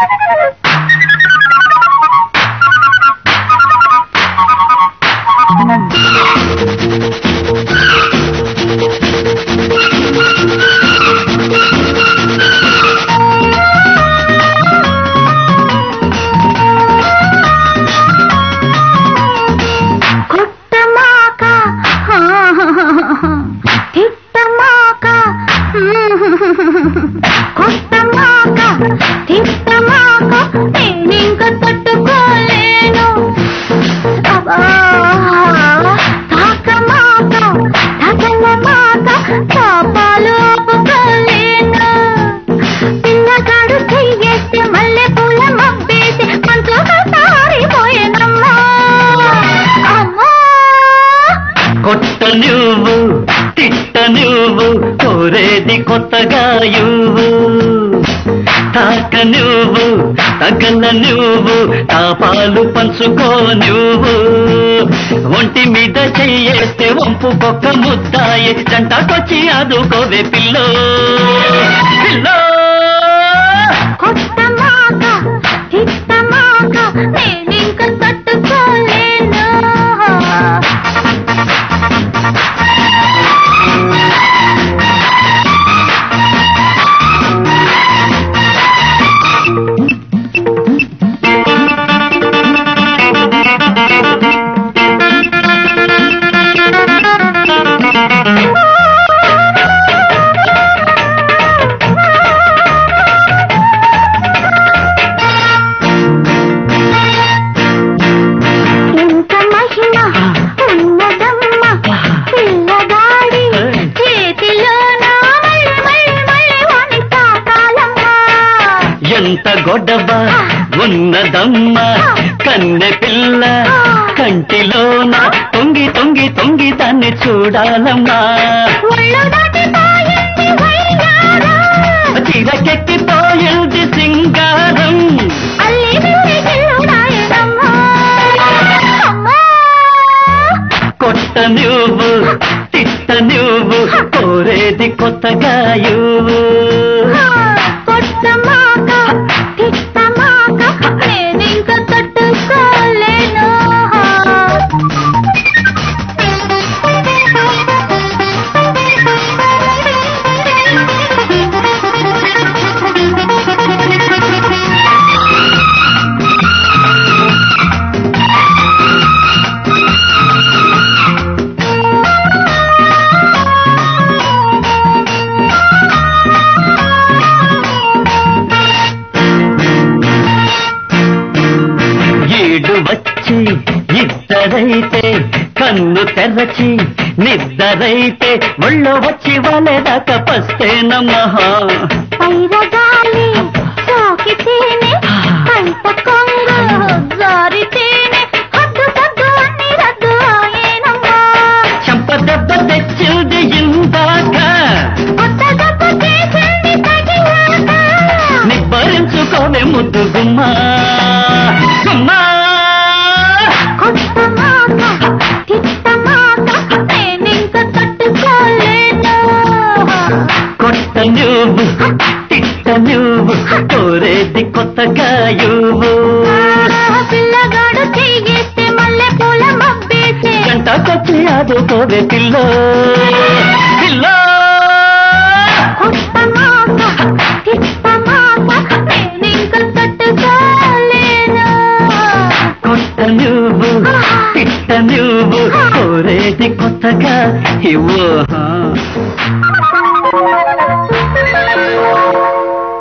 కొట్టమాక తిట్టమాక కొట్టమాక తిట్టమాక నేనింక తట్టుకోలేను అబ్బా తాకమాక తగలమాక పాపాలు ఆపుకోలేను పిల్లగాడు చెయ్యేస్తే మల్లె పూల మబ్బేసి మంచుగా సారిపోయేనమ్మా అమ్మా కొట్ట నువ్వు తిట్ట నువ్వు కోరేది కొత్తగా ఇవ్వు తాక నువ్వు తగల నువ్వు తాపాలు పంచుకో నువ్వు ఒంటి మీద చెయ్యేస్తే వంపు కొక్క ముద్దాయి జంటకొచ్చి ఆదుకోవే పిల్లో పిల్లో కొట్టమాక తిట్టమాక నేనింక తట్టుకోలేను ఇంత మహిమ ఉన్నదమ్మ పిల్లగాడి చేతిలోన మళ్ళీ మళ్ళీ మళ్ళీ వాణి తాకాలమ్మా ఎంత గొడవ ఉన్నదమ్మ కన్నె పిల్ల కంటిలోన తొంగి తొంగి తొంగి దాన్ని చూడాలమ్మా ఒళ్ళు దాటిపోయింది వయ్యారా చిరకెక్కిపోయింది సింగారం అల్లి బిల్లి గిల్లుడాయనమ్మా అమ్మా కొట్ట నువ్వు తిట్ట నువ్వు కోరేది కొత్తగా ఇవ్వు. కొట్టమాక తిట్టమాక నేనింక తట్టుకోలేను ఈడు వచ్చి ఇద్దరైతే కన్ను తెరచి నిద్దరైతే ఒళ్ళో వచ్చి వలెదాక పస్తేనమ్మహా పైరగాలి సోకితేనే కంట కొంగు జారితేనే హద్దు తగ్గు అన్ని రద్దు అయ్యేనమ్మా చెంపదెబ్బ తెచ్చింది ఇందాక కొత్త దెబ్బ చేసింది తగిలాక నిబ్బరించుకోవే ముద్దు గుమ్మా గుమ్మా కొట్టమాక తిట్టమాక నేనింక తట్టుకోలేను కొట్ట నువ్వు తిట్ట నువ్వు కోరేది కొత్తగా ఇవ్వు. పిల్లగాడు చెయ్యేస్తే మల్లె పూల మబ్బేసే గంటకొచ్చి ఆదుకోవే పిల్లో పిల్లో కొట్టమాక తిట్టమాక నేనింక తట్టుకోలేను కొట్ట నువ్వు తిట్ట నువ్వు కోరేది కొత్తగా ఇవ్వు